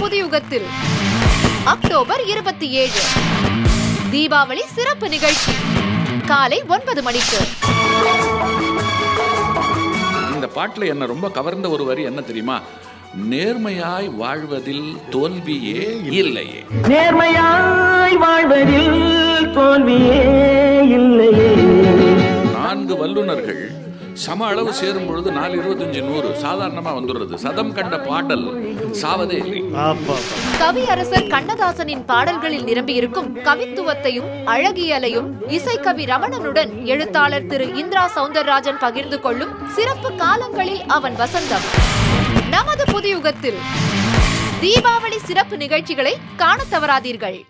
புதியுகத்தில் October இருபத்தி ஏழு தீபாவளி சிறப்பு நிகழ்ச்சி காலை ஒன்பது மணிக்கு இந்த பாட்டில் என்ன ரொம்ப கவர்ந்த ஒரு வரி என்ன தெரியுமா நேர்மையாய் வாழ்வதில் தோல்வியே இல்லையே நேர்மையாய் வாழ்வதில் தோல்வியே இல்லையே நான்கு வல்லுனர்கள் சம அளவு சேரும் பொழுது நாலு இருபத்தஞ்சு நூறு சாதாரணமா வந்துடுறது சதம் கண்ட பாடல் சாவதே இல்லை கவியரசர் கண்ணதாசனின் பாடல்களில் நிரம்பியிருக்கும் கவித்துவத்தையும் அழகியலையும் இசைக்கவி ரமணனுடன் எழுத்தாளர் திரு இந்திரா சவுந்தரராஜன் பகிர்ந்து கொள்ளும் சிறப்பு காலங்களில் அவன் வசந்தம் நமது புதியுகத்தில் தீபாவளி சிறப்பு நிகழ்ச்சிகளை காணத் தவறாதீர்கள்